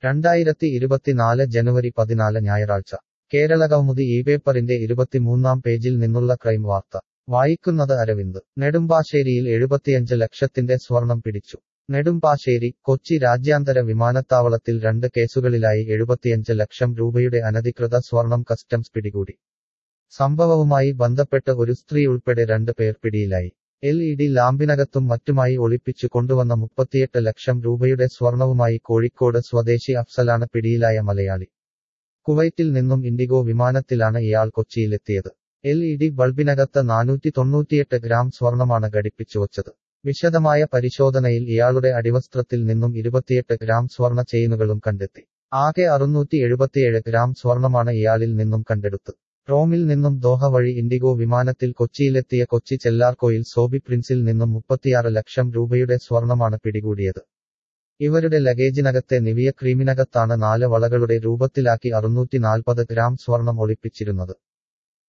രണ്ടായിരത്തി ഇരുപത്തിനാല് ജനുവരി പതിനാല് ഞായറാഴ്ച കേരളകൗമുദി ഈ പേപ്പറിന്റെ ഇരുപത്തിമൂന്നാം പേജിൽ നിന്നുള്ള ക്രൈം വാർത്ത വായിക്കുന്നത് അരവിന്ദ് നെടുമ്പാശ്ശേരിയിൽ എഴുപത്തിയഞ്ച് ലക്ഷത്തിന്റെ സ്വർണം പിടിച്ചു നെടുമ്പാശ്ശേരി കൊച്ചി രാജ്യാന്തര വിമാനത്താവളത്തിൽ രണ്ട് കേസുകളിലായി എഴുപത്തിയഞ്ച് ലക്ഷം രൂപയുടെ അനധികൃത സ്വർണം കസ്റ്റംസ് പിടികൂടി സംഭവവുമായി ബന്ധപ്പെട്ട് ഒരു സ്ത്രീ ഉൾപ്പെടെ രണ്ട് പേർ പിടിയിലായി എൽ ഇ ഡി ലാമ്പിനകത്തും മറ്റുമായി ഒളിപ്പിച്ചു കൊണ്ടുവന്ന മുപ്പത്തിയെട്ട് ലക്ഷം രൂപയുടെ സ്വർണവുമായി കോഴിക്കോട് സ്വദേശി അഫ്സലാണ് പിടിയിലായ മലയാളി കുവൈറ്റിൽ നിന്നും ഇൻഡിഗോ വിമാനത്തിലാണ് ഇയാൾ കൊച്ചിയിലെത്തിയത് എൽ ഇ ഡി ബൾബിനകത്ത് നാനൂറ്റി തൊണ്ണൂറ്റിയെട്ട് ഗ്രാം സ്വർണമാണ് ഘടിപ്പിച്ചു വച്ചത് വിശദമായ പരിശോധനയിൽ ഇയാളുടെ അടിവസ്ത്രത്തിൽ നിന്നും ഇരുപത്തിയെട്ട് ഗ്രാം സ്വർണ ചെയിനുകളും കണ്ടെത്തി ആകെ അറുന്നൂറ്റി എഴുപത്തിയേഴ് ഗ്രാം സ്വർണമാണ് ഇയാളിൽ നിന്നും കണ്ടെടുത്തത് റോമിൽ നിന്നും ദോഹ വഴി ഇൻഡിഗോ വിമാനത്തിൽ കൊച്ചിയിലെത്തിയ കൊച്ചി ചെല്ലാർകോയിൽ സോബി പ്രിൻസിൽ നിന്നും മുപ്പത്തിയാറ് ലക്ഷം രൂപയുടെ സ്വർണമാണ് പിടികൂടിയത് ഇവരുടെ ലഗേജിനകത്തെ നിവിയ ക്രീമിനകത്താണ് നാല് വളകളുടെ രൂപത്തിലാക്കി അറുന്നൂറ്റി നാൽപ്പത് ഗ്രാം സ്വർണം ഒളിപ്പിച്ചിരുന്നത്